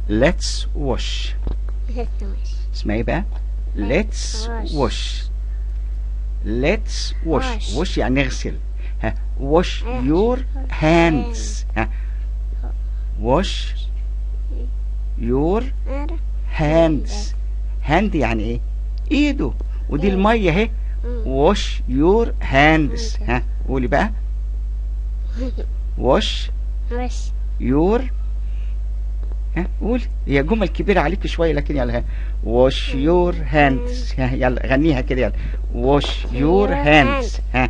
let's wash اسمها ايه بقى let's wash let's wash Wash. wash يعني نغسل ها wash آه. your hands ها wash your hands hand يعني ايه ايده ودي إيه. الميه اهي wash your hands ها قولي بقى wash بس your ها قول هي جمل كبيرة عليك شوية لكن يلا ها wash your hands ها يلا غنيها كده يلا wash your your hands ها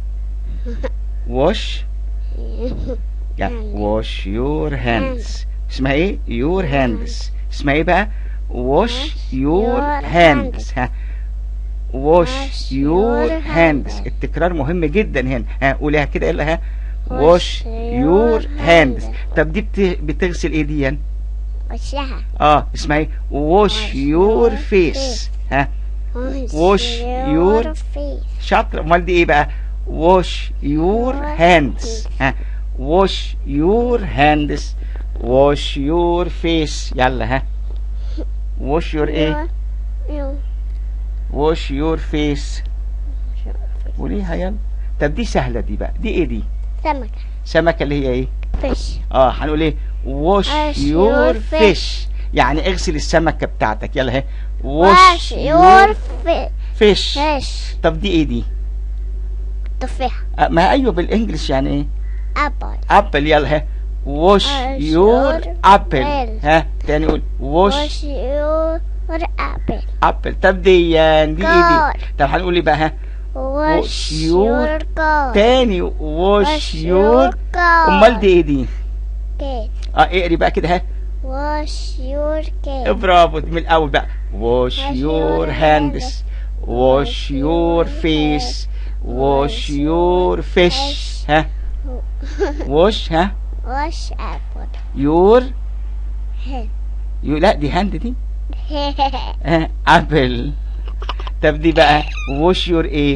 wash يلا wash your hands اسمها ايه your hands اسمها ايه بقى wash your your hands ها wash Wash your your hands hands. التكرار مهم جدا هنا ها قوليها كده يلا ها Wash wash your your hands hands. طب دي بت- بتغسل ايه دي وشها اه اسمها ايه wash Wash your your face face. ها Wash your your face شاطر امال دي ايه بقى wash your Your hands face. ها wash your hands wash your face يلا ها wash your ايه your wash your face قوليها يلا طب دي سهلة دي بقى دي ايه دي سمكة سمكة اللي هي ايه fish اه هنقول ايه wash Wash your your fish يعني اغسل السمكة بتاعتك يلا اهي wash your fi- fish fish طب دي ايه دي تفاحة آه، ما ايوه بالانجلش يعني ايه apple ابل يلا ها wash Wash your your apple apple. ها تاني قول wash wash your apple apple طب دي دي ايه دي Car. طب هنقول ايه بقى ها wash your your car تاني wash wash your your car امال دي ايه دي cake اه اقري بقى كده ها wash your cake برافو من الاول بقى wash Wash your your hands hands. wash your face wash your fish ها wash ها wash apple your hand يو لا دي هاند دي ها ابل طب دي بقى wash your ايه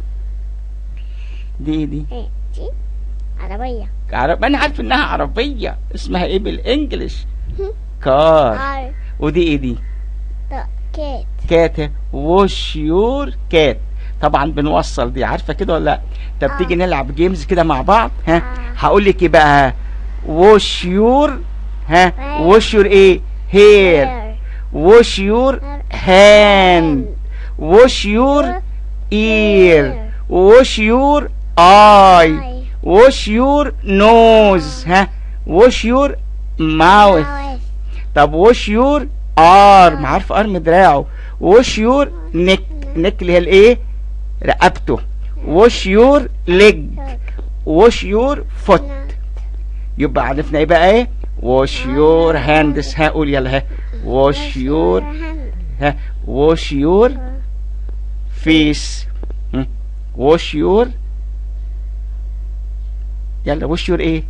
دي إيه دي دي عربية عرب انا عارف انها عربيه اسمها ايه بالانجلش كار car ودي ايه دي كيت كات ووش يور كات طبعا بنوصل دي عارفه كده ولا لا طب آه. تيجي نلعب جيمز كده مع بعض ها آه. هقول لك ايه بقى ووش يور ها آه. ووش يور ايه هير ووش يور هاند ووش يور اير ووش يور اي ووش يور نوز ها ووش يور ماوث طب ووش يور ارم عارف ارم دراعه ووش يور نك نك اللي هي الايه رقبته ووش يور ليج ووش يور فوت يبقى عرفنا ايه بقى ايه ووش يور هاندز هقول يلا ها ووش يور ها ووش يور فيس ووش يور يلا ووش يور ايه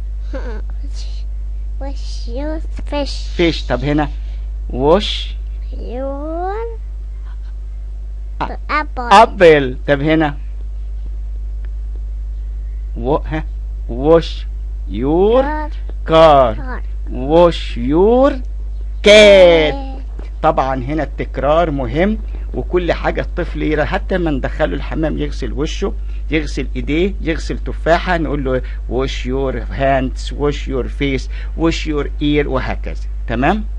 wash your fish فيش طب هنا ووش your apple ابل طب هنا و ها ووش يور your كار car ووش يور كات طبعا هنا التكرار مهم وكل حاجة الطفل يرى حتى ما ندخله الحمام يغسل وشه يغسل ايديه يغسل تفاحة نقول له وش يور هاندز وش يور فيس وش يور اير وهكذا تمام